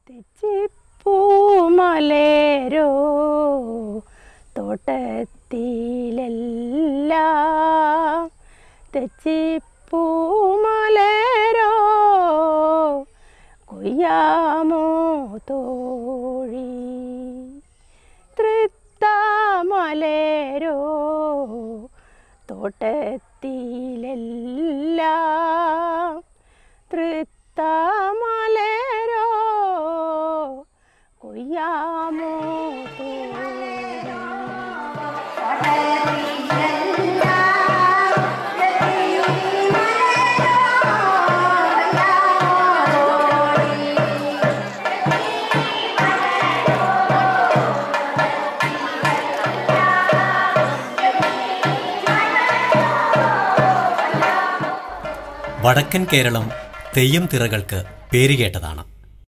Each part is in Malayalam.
തെച്ചിപ്പൂമലേരോ തോട്ടത്തിലെല്ലാം തെച്ചിപ്പൂമലേരോ കൊയ്യാമോ തോഴി തൃത്താമലേരോ തോട്ടത്തിലെല്ലാം തൃത്താമലേരോ കൊയ്യാമോ തോഴി വടക്കൻ കേരളം തെയ്യം തിറകൾക്ക് പേരുകേട്ടതാണ്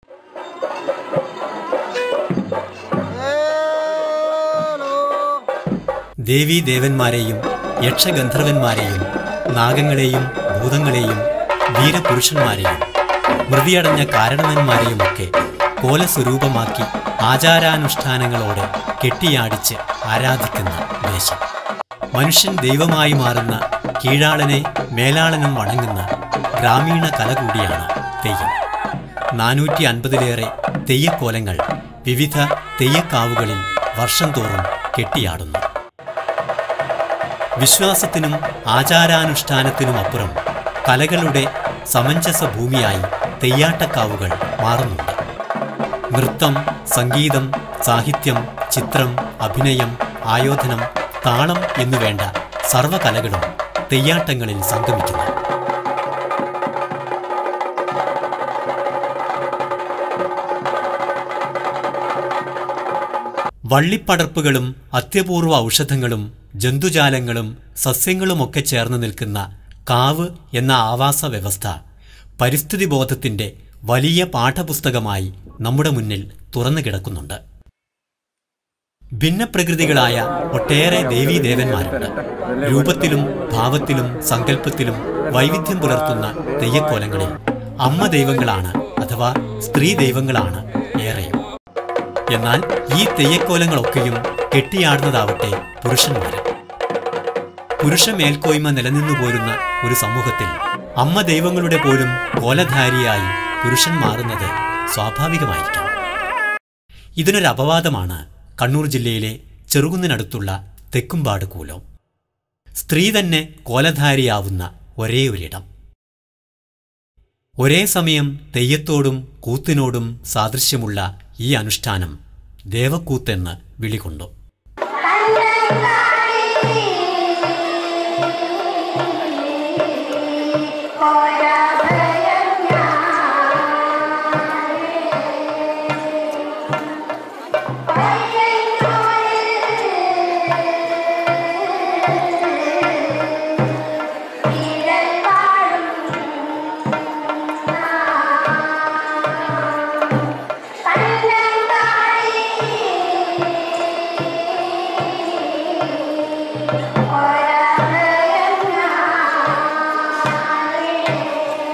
ദേവീ ദേവന്മാരെയും യക്ഷഗന്ധർവന്മാരെയും നാഗങ്ങളെയും ഭൂതങ്ങളെയും വീരപുരുഷന്മാരെയും മൃതിയടഞ്ഞ കാരണവന്മാരെയുമൊക്കെ കോലസ്വരൂപമാക്കി ആചാരാനുഷ്ഠാനങ്ങളോടെ കെട്ടിയാടിച്ച് ആരാധിക്കുന്ന ദേശം മനുഷ്യൻ ദൈവമായി മാറുന്ന കീഴാളനെ മേലാളനും വണങ്ങുന്ന ഗ്രാമീണ കല കൂടിയാണ് തെയ്യം നാനൂറ്റി അൻപതിലേറെ തെയ്യക്കോലങ്ങൾ വിവിധ തെയ്യക്കാവുകളിൽ വർഷം തോറും കെട്ടിയാടുന്നു വിശ്വാസത്തിനും ആചാരാനുഷ്ഠാനത്തിനുമപ്പുറം കലകളുടെ സമഞ്ജസ ഭൂമിയായി തെയ്യാട്ടക്കാവുകൾ മാറുന്നുണ്ട് നൃത്തം സംഗീതം സാഹിത്യം ചിത്രം അഭിനയം ആയോധനം താളം എന്നുവേണ്ട സർവകലകളും തെയ്യാട്ടങ്ങളിൽ സംഗമിക്കുന്നു വള്ളിപ്പടർപ്പുകളും അത്യപൂർവ ഔഷധങ്ങളും ജന്തുജാലങ്ങളും സസ്യങ്ങളുമൊക്കെ ചേർന്ന് നിൽക്കുന്ന കാവ് എന്ന ആവാസ വ്യവസ്ഥ പരിസ്ഥിതി ബോധത്തിന്റെ വലിയ പാഠപുസ്തകമായി നമ്മുടെ മുന്നിൽ തുറന്നു കിടക്കുന്നുണ്ട് ഭിന്നപ്രകൃതികളായ ഒട്ടേറെ ദേവീദേവന്മാരുണ്ട് രൂപത്തിലും ഭാവത്തിലും സങ്കല്പത്തിലും വൈവിധ്യം പുലർത്തുന്ന തെയ്യക്കോലങ്ങളിൽ അമ്മ ദൈവങ്ങളാണ് അഥവാ സ്ത്രീ ദൈവങ്ങളാണ് ഏറെയും എന്നാൽ ഈ തെയ്യക്കോലങ്ങളൊക്കെയും കെട്ടിയാടുന്നതാവട്ടെ പുരുഷന്മാര് പുരുഷ മേൽക്കോയ്മ നിലനിന്നു പോരുന്ന ഒരു സമൂഹത്തിൽ അമ്മ ദൈവങ്ങളുടെ പോലും കോലധാരിയായി പുരുഷൻ മാറുന്നത് സ്വാഭാവികമായിരിക്കാം ഇതിനൊരു അപവാദമാണ് കണ്ണൂർ ജില്ലയിലെ ചെറുകുന്നിനടുത്തുള്ള തെക്കുംപാട് കൂലം സ്ത്രീ തന്നെ കോലധാരിയാവുന്ന ഒരേ ഒരിടം ഒരേ സമയം തെയ്യത്തോടും കൂത്തിനോടും സാദൃശ്യമുള്ള ഈ അനുഷ്ഠാനം ദേവക്കൂത്തെന്ന് വിളികൊണ്ടു Oh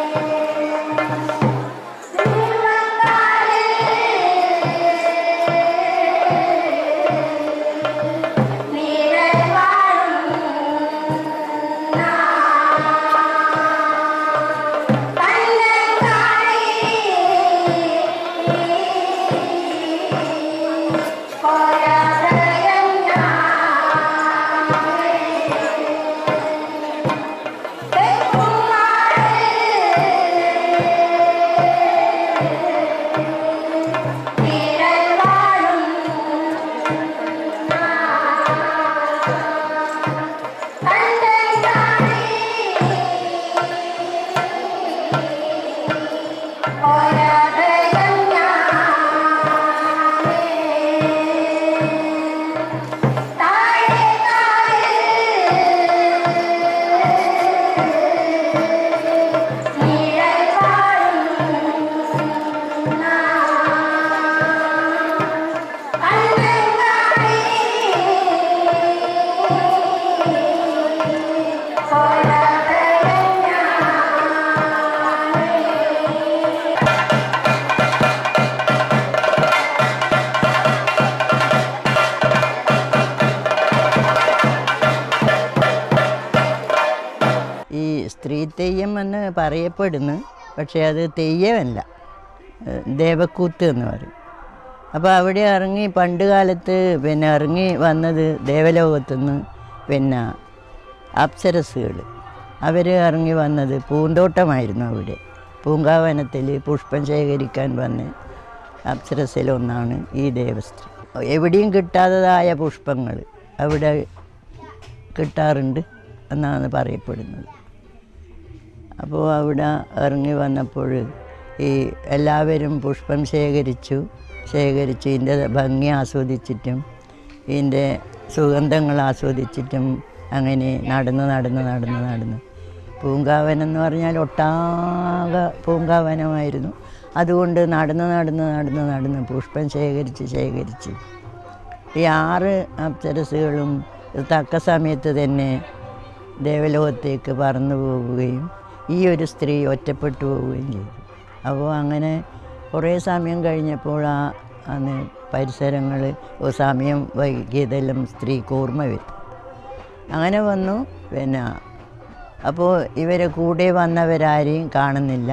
തെയ്യം എന്ന് പറയപ്പെടുന്നു പക്ഷേ അത് തെയ്യമല്ല ഏഹ് ദേവക്കൂത്ത് എന്ന് പറയും അപ്പോൾ അവിടെ ഇറങ്ങി പണ്ട് കാലത്ത് പിന്നെ ഇറങ്ങി വന്നത് ദേവലോകത്തുനിന്ന് പിന്നെ അപ്സരസുകൾ അവർ ഇറങ്ങി വന്നത് പൂന്തോട്ടമായിരുന്നു അവിടെ പൂങ്കാവനത്തിൽ പുഷ്പം ശേഖരിക്കാൻ വന്ന് അപ്സരസിലൊന്നാണ് ഈ ദേവസ്ത്രീ എവിടെയും കിട്ടാത്തതായ പുഷ്പങ്ങൾ അവിടെ കിട്ടാറുണ്ട് എന്നാണ് പറയപ്പെടുന്നത് അപ്പോൾ അവിടെ ഇറങ്ങി വന്നപ്പോൾ ഈ എല്ലാവരും പുഷ്പം ശേഖരിച്ചു ശേഖരിച്ച് ഇതിൻ്റെ ഭംഗി ആസ്വദിച്ചിട്ടും ഇതിൻ്റെ സുഗന്ധങ്ങൾ ആസ്വദിച്ചിട്ടും അങ്ങനെ നടന്ന് നടന്ന് നടന്ന് നടന്ന് പൂങ്കാവനം എന്ന് പറഞ്ഞാൽ ഒട്ടാകെ പൂങ്കാവനമായിരുന്നു അതുകൊണ്ട് നടന്ന് നടന്ന് നടന്ന് നടന്ന് പുഷ്പം ശേഖരിച്ച് ശേഖരിച്ച് ഈ ആറ് അപ്സരസുകളും തക്ക സമയത്ത് തന്നെ ദേവലോകത്തേക്ക് പറന്നു പോവുകയും ഈ ഒരു സ്ത്രീ ഒറ്റപ്പെട്ടു പോവുകയും ചെയ്തു അപ്പോൾ അങ്ങനെ കുറേ സമയം കഴിഞ്ഞപ്പോൾ ആ അന്ന് പരിസരങ്ങൾ സമയം വൈകിയതെല്ലാം സ്ത്രീക്ക് ഓർമ്മ വരും അങ്ങനെ വന്നു പിന്നെ അപ്പോൾ ഇവരെ കൂടെ വന്നവരാരെയും കാണുന്നില്ല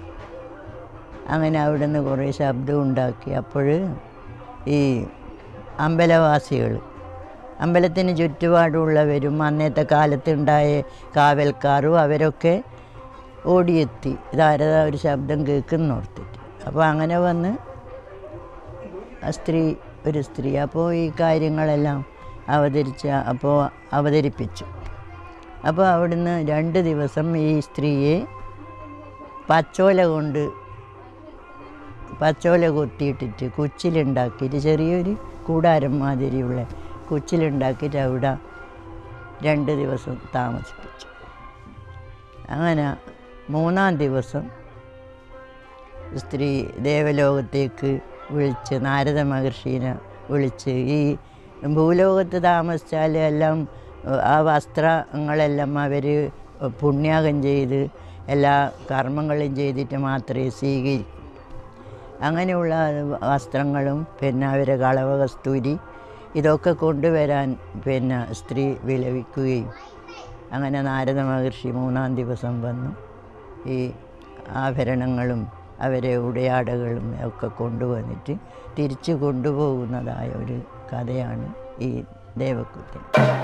അങ്ങനെ അവിടെ നിന്ന് കുറേ ശബ്ദം ഉണ്ടാക്കി അപ്പോൾ ഈ അമ്പലവാസികൾ അമ്പലത്തിന് ചുറ്റുപാടുള്ളവരും അന്നത്തെ കാലത്തുണ്ടായ കാവൽക്കാരും അവരൊക്കെ ഓടിയെത്തി ഇതാരതാ ഒരു ശബ്ദം കേൾക്കുന്നോർത്തിട്ട് അപ്പോൾ അങ്ങനെ വന്ന് ആ സ്ത്രീ ഒരു സ്ത്രീ അപ്പോൾ ഈ കാര്യങ്ങളെല്ലാം അവതരിച്ച അപ്പോൾ അവതരിപ്പിച്ചു അപ്പോൾ അവിടുന്ന് രണ്ട് ദിവസം ഈ സ്ത്രീയെ പച്ചോല കൊണ്ട് പച്ചോല കൊത്തിയിട്ടിട്ട് കുച്ചിലുണ്ടാക്കിയിട്ട് ചെറിയൊരു കൂടാരം മാതിരിയുള്ള കുച്ചിലുണ്ടാക്കിയിട്ട് അവിടെ രണ്ട് ദിവസം താമസിപ്പിച്ചു അങ്ങനെ മൂന്നാം ദിവസം സ്ത്രീ ദേവലോകത്തേക്ക് വിളിച്ച് നാരദ മഹർഷീനെ വിളിച്ച് ഈ ഭൂലോകത്ത് താമസിച്ചാൽ എല്ലാം ആ വസ്ത്രങ്ങളെല്ലാം അവർ പുണ്യാകം ചെയ്ത് എല്ലാ കർമ്മങ്ങളും ചെയ്തിട്ട് മാത്രമേ സ്വീകരിക്കൂ അങ്ങനെയുള്ള വസ്ത്രങ്ങളും പിന്നെ അവരെ കളവ കസ്തൂരി ഇതൊക്കെ കൊണ്ടുവരാൻ പിന്നെ സ്ത്രീ വിലപിക്കുകയും അങ്ങനെ നാരദ മഹർഷി മൂന്നാം ദിവസം വന്നു ഈ ആഭരണങ്ങളും അവരെ ഉടയാടകളും ഒക്കെ കൊണ്ടുവന്നിട്ട് തിരിച്ചു കൊണ്ടുപോകുന്നതായ ഒരു കഥയാണ് ഈ ദേവക്കുത്തൻ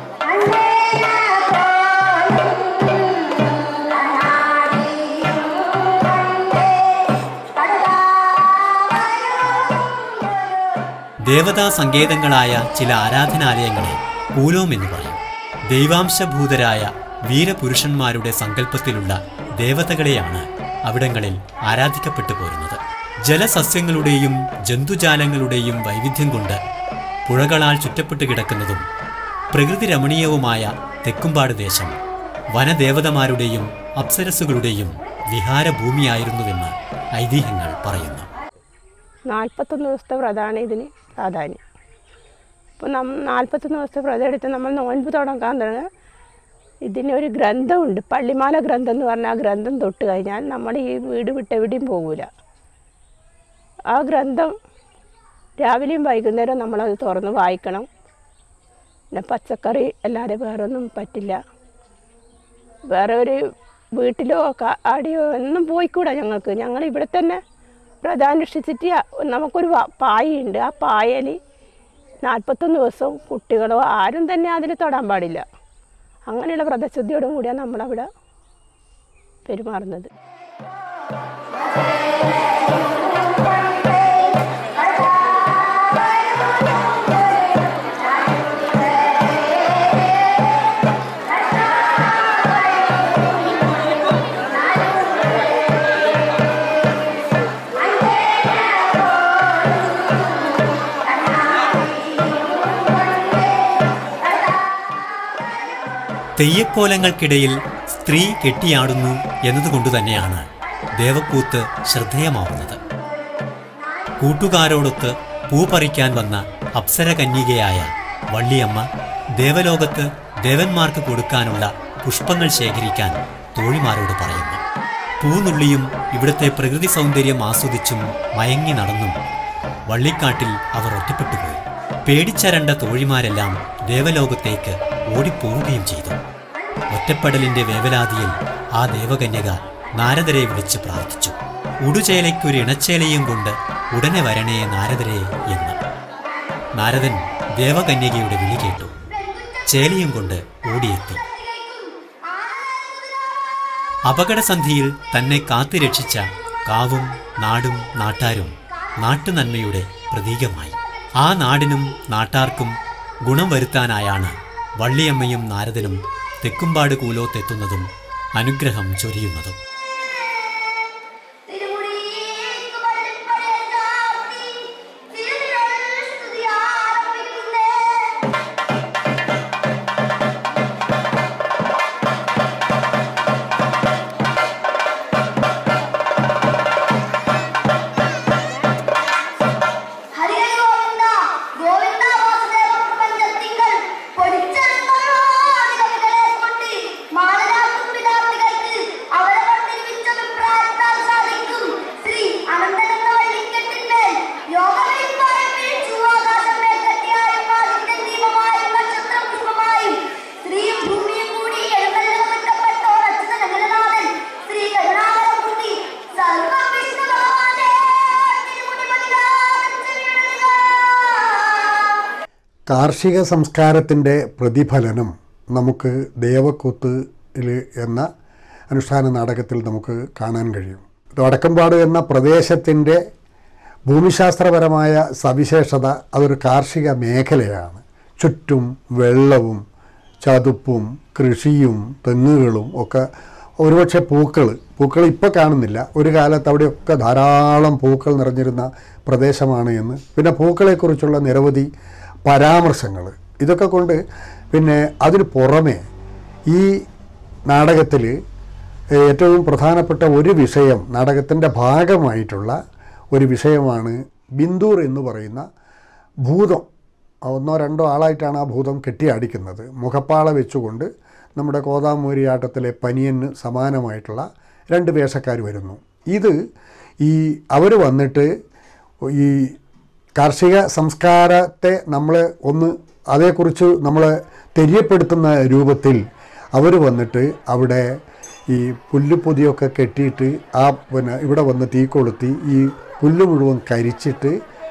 ദേവതാ സങ്കേതങ്ങളായ ചില ആരാധനാലയങ്ങളെ പൂലോം എന്ന് പറയും ദൈവാംശഭൂതരായ വീരപുരുഷന്മാരുടെ സങ്കല്പത്തിലുള്ള ദേവതകളെയാണ് അവിടങ്ങളിൽ ആരാധിക്കപ്പെട്ടു പോരുന്നത് ജലസസ്യങ്ങളുടെയും ജന്തുജാലങ്ങളുടെയും വൈവിധ്യം കൊണ്ട് പുഴകളാൽ ചുറ്റപ്പെട്ട് കിടക്കുന്നതും പ്രകൃതി രമണീയവുമായ തെക്കുംപാട് ദേശം വനദേവതമാരുടെയും അപ്സരസുകളുടെയും വിഹാരഭൂമിയായിരുന്നുവെന്ന് ഐതിഹ്യങ്ങൾ പറയുന്നു നാൽപ്പത്തൊന്ന് ദിവസത്തെ വ്രതമാണ് ഇതിന് പ്രാധാന്യം അപ്പോൾ നം നാൽപ്പത്തൊന്ന് ദിവസത്തെ വ്രതം എടുത്ത് നമ്മൾ നോൻപ് തുടങ്ങാൻ തുടങ്ങുക ഇതിനൊരു ഗ്രന്ഥമുണ്ട് പള്ളിമാല ഗ്രന്ഥം എന്ന് പറഞ്ഞാൽ ആ ഗ്രന്ഥം തൊട്ട് കഴിഞ്ഞാൽ നമ്മൾ ഈ വീട് വിട്ടെവിടെയും പോകില്ല ആ ഗ്രന്ഥം രാവിലെയും വൈകുന്നേരം നമ്മളത് തുറന്ന് വായിക്കണം പിന്നെ പച്ചക്കറി അല്ലാതെ വേറൊന്നും പറ്റില്ല വേറെ ഒരു വീട്ടിലോ കാടിയോ ഒന്നും പോയിക്കൂടാ ഞങ്ങൾക്ക് ഞങ്ങൾ ഇവിടെ തന്നെ വ്രതാനുഷ്ഠിച്ചിട്ട് ആ- നമുക്കൊരു വ- പായയുണ്ട് ആ പായയിൽ നാൽപ്പത്തൊന്ന് ദിവസവും കുട്ടികളോ ആരും തന്നെ അതിൽ തൊടാൻ പാടില്ല അങ്ങനെയുള്ള വ്രതശുദ്ധിയോടും കൂടിയാണ് നമ്മളവിടെ പെരുമാറുന്നത് തെയ്യക്കോലങ്ങൾക്കിടയിൽ സ്ത്രീ കെട്ടിയാടുന്നു എന്നതുകൊണ്ട് തന്നെയാണ് ദേവക്കൂത്ത് ശ്രദ്ധേയമാവുന്നത് കൂട്ടുകാരോടൊത്ത് പൂ പറിക്കാൻ വന്ന അപ്സര കന്യകയായ വള്ളിയമ്മ ദേവലോകത്ത് ദേവന്മാർക്ക് കൊടുക്കാനുള്ള പുഷ്പങ്ങൾ ശേഖരിക്കാൻ തോഴിമാരോട് പറയുന്നു പൂനുള്ളിയും ഇവിടുത്തെ പ്രകൃതി സൗന്ദര്യം ആസ്വദിച്ചും മയങ്ങി നടന്നും വള്ളിക്കാട്ടിൽ അവർ ഒറ്റപ്പെട്ടുപോയി പേടിച്ചരണ്ട തോഴിമാരെല്ലാം ദേവലോകത്തേക്ക് ഓടിപ്പോവുകയും ചെയ്തു ഒറ്റപ്പെടലിന്റെ വേവലാതിയിൽ ആ ദേവകന്യക നാരദരെ വിളിച്ച് പ്രാർത്ഥിച്ചു ഉടുചേലയ്ക്കൊരു ഇണച്ചേലയും കൊണ്ട് ഉടനെ വരണേ നാരദരെ എന്ന് നാരദൻ ദേവകന്യകയുടെ വിളി കേട്ടു ചേലയും കൊണ്ട് ഓടിയെത്തി അപകടസന്ധിയിൽ തന്നെ കാത്തുരക്ഷിച്ച കാവും നാടും നാട്ടാരും നാട്ടുനന്മയുടെ പ്രതീകമായി ആ നാടിനും നാട്ടാർക്കും ഗുണം വരുത്താനായാണ് വള്ളിയമ്മയും നാരദനും തെക്കുംപാട് കൂലോത്തെത്തുന്നതും അനുഗ്രഹം ചൊരിയുന്നതും തിരുമുടിയേക്ക് വള്ളിപ്പടയെ ചാർത്തി തിരുവിരൽ സ്തുതി ആരംഭിക്കുന്നേ ഹരിഹര ഗോവിന്ദ ഗോവിന്ദ വാസുദേവ പ്രപഞ്ചത്തിങ്കൾ പൊടിച്ചെടുത്തോളാതി കവികളെ കൊണ്ട് മാനരാർക്കും വിദ്യാർത്ഥികൾക്ക് അവരവർ തിരുവിച്ച അഭിപ്രായത്താൽ സാധിക്കും ശ്രീ അനന്തനെന്ന വള്ളിക്കെട്ടിന്മേൽ യോഗമെടുപ്പായി വീഴ്ചു ആകാശം മേൽക്കട്ടിയായും ആദിത്യൻ ദീപമായും നക്ഷത്രം പുഷ്പമായും സ്ത്രീയും ഭൂമിയും കൂടി എഴുന്നള്ളിക്കപ്പെട്ടോർ അച്യുത ജഗന്നാഥൻ ശ്രീ കരുണാകരം കൂട്ടി സർവം വിഷ്ണു ഭഗവാനേ തിരുമുടി മതിലാകം ചെവിയിടുക കാർഷിക സംസ്കാരത്തിൻ്റെ പ്രതിഫലനം നമുക്ക് ദേവക്കൂത്ത് എന്ന അനുഷ്ഠാന നാടകത്തിൽ നമുക്ക് കാണാൻ കഴിയും വടക്കമ്പാട് എന്ന പ്രദേശത്തിൻ്റെ ഭൂമിശാസ്ത്രപരമായ സവിശേഷത അതൊരു കാർഷിക മേഖലയാണ് ചുറ്റും വെള്ളവും ചതുപ്പും കൃഷിയും തെങ്ങുകളും ഒക്കെ ഒരുപക്ഷെ പൂക്കൾ പൂക്കൾ ഇപ്പോൾ കാണുന്നില്ല ഒരു കാലത്ത് അവിടെയൊക്കെ ധാരാളം പൂക്കൾ നിറഞ്ഞിരുന്ന പ്രദേശമാണ് എന്ന് പിന്നെ പൂക്കളെക്കുറിച്ചുള്ള നിരവധി പരാമർശങ്ങൾ ഇതൊക്കെ കൊണ്ട് പിന്നെ അതിന് പുറമെ ഈ നാടകത്തിൽ ഏറ്റവും പ്രധാനപ്പെട്ട ഒരു വിഷയം നാടകത്തിൻ്റെ ഭാഗമായിട്ടുള്ള ഒരു വിഷയമാണ് ബിന്ദൂർ എന്ന് പറയുന്ന ഭൂതം ഒന്നോ രണ്ടോ ആളായിട്ടാണ് ആ ഭൂതം കെട്ടിയാടിക്കുന്നത് മുഖപ്പാള വെച്ചുകൊണ്ട് നമ്മുടെ കോതാമൂരിയാട്ടത്തിലെ പനിയന് സമാനമായിട്ടുള്ള രണ്ട് വേഷക്കാർ വരുന്നു ഇത് ഈ അവർ വന്നിട്ട് ഈ കാർഷിക സംസ്കാരത്തെ നമ്മൾ ഒന്ന് അതേക്കുറിച്ച് നമ്മൾ തെര്യപ്പെടുത്തുന്ന രൂപത്തിൽ അവർ വന്നിട്ട് അവിടെ ഈ പുല്ല് പൊതിയൊക്കെ കെട്ടിയിട്ട് ആ പിന്നെ ഇവിടെ വന്ന് തീ കൊളുത്തി ഈ പുല്ല് മുഴുവൻ കരിച്ചിട്ട്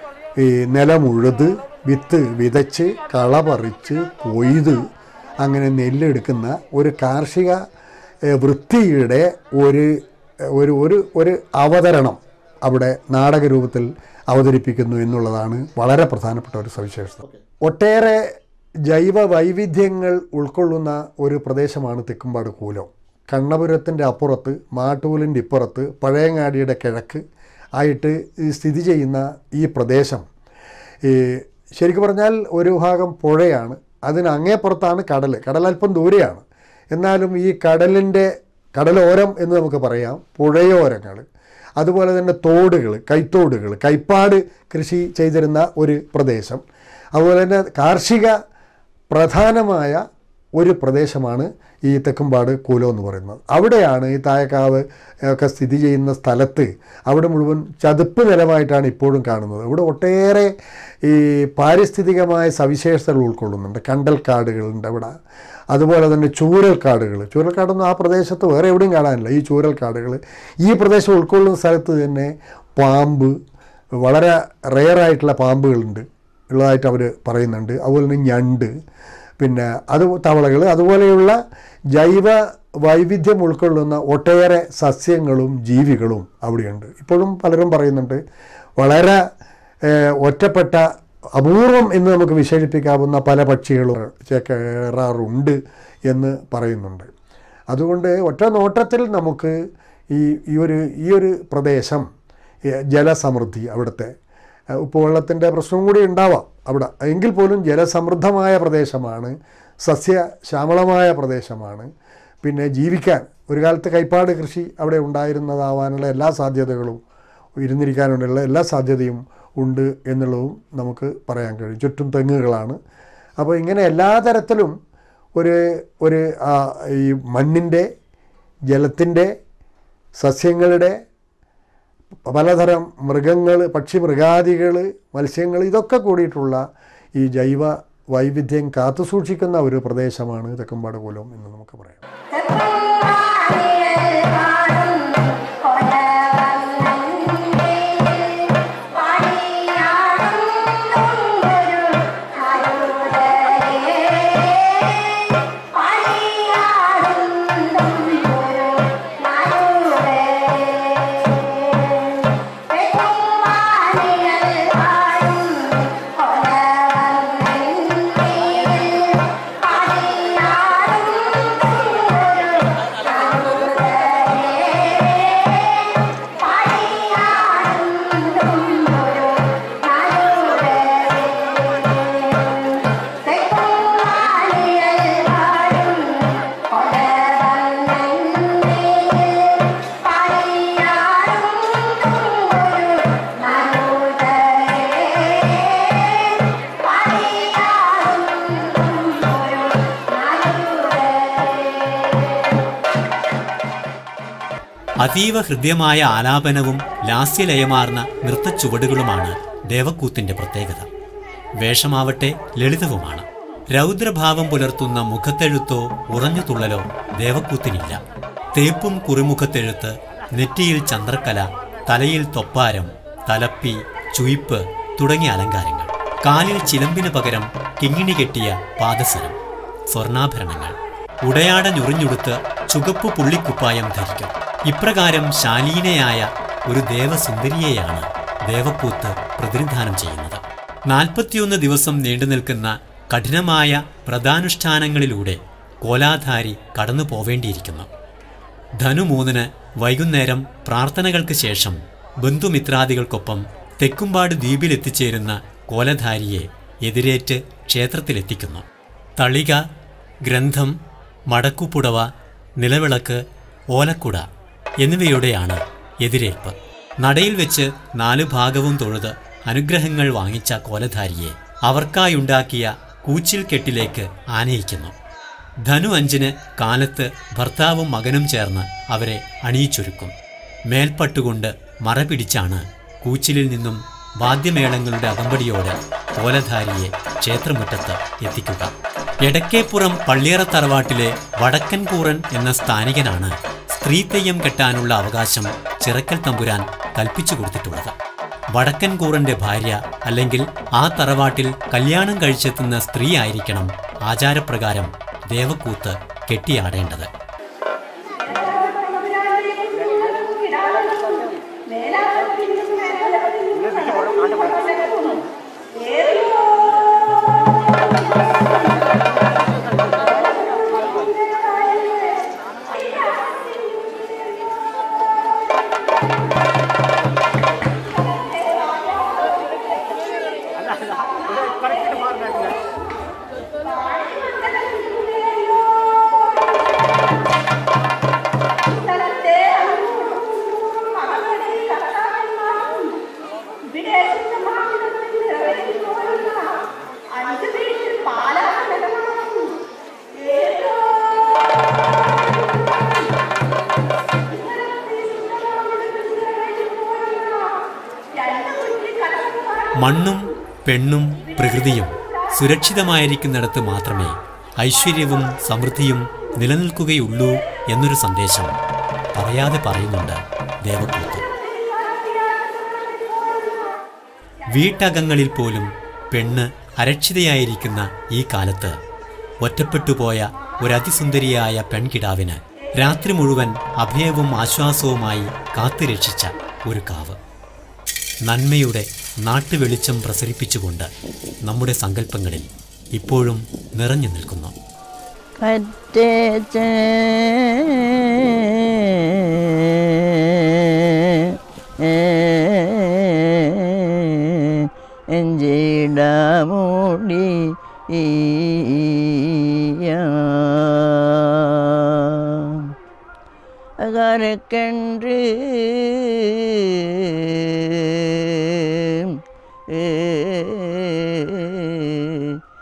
ഈ നിലമുഴുത് വിത്ത് വിതച്ച് കള പറിച്ച് കൊയ്ത് അങ്ങനെ നെല്ലെടുക്കുന്ന ഒരു കാർഷിക ഏഹ്, വൃത്തിയുടെ ഒരു ഒരു ഒരു ഒരു അവതരണം അവിടെ നാടകരൂപത്തിൽ അവതരിപ്പിക്കുന്നു എന്നുള്ളതാണ് വളരെ പ്രധാനപ്പെട്ട ഒരു സവിശേഷത ഒട്ടേറെ ജൈവ വൈവിധ്യങ്ങൾ ഉൾക്കൊള്ളുന്ന ഒരു പ്രദേശമാണ് തെക്കുംപാട് കൂലം കണ്ണപുരത്തിൻ്റെ അപ്പുറത്ത് മാട്ടൂലിൻ്റെ ഇപ്പുറത്ത് പഴയങ്ങാടിയുടെ കിഴക്ക് ആയിട്ട് ഈ സ്ഥിതി ചെയ്യുന്ന ഈ പ്രദേശം ഈ ശരിക്കും പറഞ്ഞാൽ ഒരു ഭാഗം പുഴയാണ് അതിന് അങ്ങേപ്പുറത്താണ് കടൽ കടൽ അല്പം ദൂരെയാണ് എന്നാലും ഈ കടലിൻ്റെ കടലോരം എന്ന് നമുക്ക് പറയാം പുഴയോരങ്ങൾ അതുപോലെ തന്നെ തോടുകൾ കൈത്തോടുകൾ കൈപ്പാട് കൃഷി ചെയ്തിരുന്ന ഒരു പ്രദേശം അതുപോലെ തന്നെ കാർഷിക പ്രധാനമായ ഒരു പ്രദേശമാണ് ഈ തെക്കുംപാട് കൂലം എന്ന് പറയുന്നത് അവിടെയാണ് ഈ തായക്കാവ് ഒക്കെ സ്ഥിതി ചെയ്യുന്ന സ്ഥലത്ത് അവിടെ മുഴുവൻ ചതുപ്പ് നിലമായിട്ടാണ് ഇപ്പോഴും കാണുന്നത് ഇവിടെ ഒട്ടേറെ ഈ പാരിസ്ഥിതികമായ സവിശേഷതകൾ ഉൾക്കൊള്ളുന്നുണ്ട് കണ്ടൽക്കാടുകളുണ്ട് അവിടെ അതുപോലെ തന്നെ ചൂരൽക്കാടുകൾ ചൂരൽക്കാടൊന്നും ആ പ്രദേശത്ത് വേറെ എവിടെയും കാണാനില്ല ഈ ചൂരൽക്കാടുകൾ ഈ പ്രദേശം ഉൾക്കൊള്ളുന്ന സ്ഥലത്ത് തന്നെ പാമ്പ് വളരെ റെയറായിട്ടുള്ള പാമ്പുകളുണ്ട് ഉള്ളതായിട്ട് അവർ പറയുന്നുണ്ട് അതുപോലെ തന്നെ ഞണ്ട് പിന്നെ അത് തവളകൾ അതുപോലെയുള്ള ജൈവ വൈവിധ്യം ഉൾക്കൊള്ളുന്ന ഒട്ടേറെ സസ്യങ്ങളും ജീവികളും അവിടെയുണ്ട് ഇപ്പോഴും പലരും പറയുന്നുണ്ട് വളരെ ഏഹ്, ഒറ്റപ്പെട്ട അപൂർവം എന്ന് നമുക്ക് വിശേഷിപ്പിക്കാവുന്ന പല പക്ഷികളും ചേക്കേറാറുണ്ട് എന്ന് പറയുന്നുണ്ട് അതുകൊണ്ട് ഒറ്റ നോട്ടത്തിൽ നമുക്ക് ഈ ഈ ഒരു ഈ ഒരു പ്രദേശം ഈ ജലസമൃദ്ധി അവിടുത്തെ ഏഹ് ഉപ്പുവെള്ളത്തിൻ്റെ പ്രശ്നം കൂടി ഉണ്ടാവാം അവിടെ എങ്കിൽ പോലും ജലസമൃദ്ധമായ പ്രദേശമാണ് സസ്യശ്യാമളമായ പ്രദേശമാണ് പിന്നെ ജീവിക്കാൻ ഒരു കാലത്ത് കൈപ്പാട് കൃഷി അവിടെ ഉണ്ടായിരുന്നതാവാനുള്ള എല്ലാ സാധ്യതകളും ഇരുന്നിരിക്കാനുള്ള എല്ലാ സാധ്യതയും ഉണ്ട് എന്നുള്ളതും നമുക്ക് പറയാൻ കഴിയും ചുറ്റും തെങ്ങുകളാണ് അപ്പോൾ ഇങ്ങനെ എല്ലാ തരത്തിലും ഒരു ഒരു ആ, ഈ മണ്ണിൻ്റെ ജലത്തിൻ്റെ സസ്യങ്ങളുടെ പലതരം മൃഗങ്ങൾ പക്ഷി മൃഗാദികൾ മത്സ്യങ്ങൾ ഇതൊക്കെ കൂടിയിട്ടുള്ള ഈ ജൈവ വൈവിധ്യം കാത്തുസൂക്ഷിക്കുന്ന ഒരു പ്രദേശമാണ് തെക്കമ്പാട് കുലം എന്ന് നമുക്ക് പറയാം തെക്കുംപാടിലെ അതീവ ഹൃദ്യമായ ആലാപനവും ലാസ്യലയമാർന്ന നൃത്തച്ചുവടുകളുമാണ് ദേവക്കൂത്തിന്റെ പ്രത്യേകത വേഷമാവട്ടെ ലളിതവുമാണ് രൗദ്രഭാവം പുലർത്തുന്ന മുഖത്തെഴുത്തോ ഉറഞ്ഞു തുള്ളലോ ദേവക്കൂത്തിനില്ല തേപ്പും കുറിമുഖത്തെഴുത്ത് നെറ്റിയിൽ ചന്ദ്രക്കല തലയിൽ തൊപ്പാരം തലപ്പി ചുയിപ്പ് തുടങ്ങിയ അലങ്കാരങ്ങൾ കാലിൽ ചിലമ്പിന് പകരം കിങ്ങിണി കെട്ടിയ പാദസരം സ്വർണ്ണാഭരണങ്ങൾ ഉടയാട ഞുറിഞ്ഞുടുത്ത് ചുവപ്പ് പുള്ളിക്കുപ്പായം ധരിക്കും ഇപ്രകാരം ശാലീനയായ ഒരു ദേവസുന്ദരിയെയാണ് ദേവക്കൂത്ത് പ്രതിനിധാനം ചെയ്യുന്നത് നാൽപ്പത്തിയൊന്ന് ദിവസം നീണ്ടു നിൽക്കുന്ന കഠിനമായ വ്രതാനുഷ്ഠാനങ്ങളിലൂടെ കോലാധാരി കടന്നു പോവേണ്ടിയിരിക്കുന്നു ധനു മൂന്നിന് വൈകുന്നേരം പ്രാർത്ഥനകൾക്ക് ശേഷം ബന്ധുമിത്രാദികൾക്കൊപ്പം തെക്കുംപാട് ദ്വീപിലെത്തിച്ചേരുന്ന കോലധാരിയെ എതിരേറ്റ് ക്ഷേത്രത്തിലെത്തിക്കുന്നു തളിക ഗ്രന്ഥം മടക്കുപുടവ നിലവിളക്ക് ഓലക്കുട എന്നിവയോടെയാണ് എതിരേൽപ്പ് നടയിൽ വെച്ച് നാലു ഭാഗവും തൊഴുത് അനുഗ്രഹങ്ങൾ വാങ്ങിച്ച കോലധാരിയെ അവർക്കായുണ്ടാക്കിയ കൂച്ചിൽ കെട്ടിലേക്ക് ആനയിക്കുന്നു ധനു അഞ്ചിന് കാലത്ത് ഭർത്താവും മകനും ചേർന്ന് അവരെ അണിയിച്ചൊരുക്കും മേൽപ്പട്ടുകൊണ്ട് മറ പിടിച്ചാണ് കൂച്ചിലിൽ നിന്നും വാദ്യമേളങ്ങളുടെ അകമ്പടിയോടെ കോലധാരിയെ ക്ഷേത്രമുറ്റത്ത് എത്തിക്കുക എടക്കേപ്പുറം പള്ളിയറ തറവാട്ടിലെ വടക്കൻ കൂറൻ എന്ന സ്ഥാനികനാണ് സ്ത്രീ തെയ്യം കെട്ടാനുള്ള അവകാശം ചിറക്കൽ തമ്പുരാൻ കൽപ്പിച്ചു കൊടുത്തിട്ടുള്ളത് വടക്കൻ കൂറന്റെ ഭാര്യ അല്ലെങ്കിൽ ആ തറവാട്ടിൽ കല്യാണം കഴിച്ചെത്തുന്ന സ്ത്രീ ആയിരിക്കണം ആചാരപ്രകാരം ദേവക്കൂത്ത് കെട്ടിയാടേണ്ടത് അഞ്ച് വീട്ടിൽ പാലാണ് മണ്ണും പെണ്ണും പ്രകൃതിയും സുരക്ഷിതമായിരിക്കുന്നിടത്ത് മാത്രമേ ഐശ്വര്യവും സമൃദ്ധിയും നിലനിൽക്കുകയുള്ളൂ എന്നൊരു സന്ദേശം പറയാതെ പറയുന്നുണ്ട് ദേവക്കൂത്ത് വീട്ടകങ്ങളിൽ പോലും പെണ്ണ് അരക്ഷിതയായിരിക്കുന്ന ഈ കാലത്ത് ഒറ്റപ്പെട്ടുപോയ ഒരതിസുന്ദരിയായ പെൺകിടാവിന് രാത്രി മുഴുവൻ അഭയവും ആശ്വാസവുമായി കാത്തുരക്ഷിച്ച ഒരു കാവ് നന്മയുടെ നാട്ടുവെളിച്ചം പ്രസരിപ്പിച്ചുകൊണ്ട് നമ്മുടെ സങ്കല്പങ്ങളിൽ ഇപ്പോഴും നിറഞ്ഞു നിൽക്കുന്നു കറ്റേച്ച എഞ്ചിടമൂടി അകരക്കன்று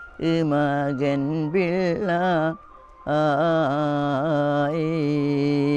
മകൻ പിള്ള ആയി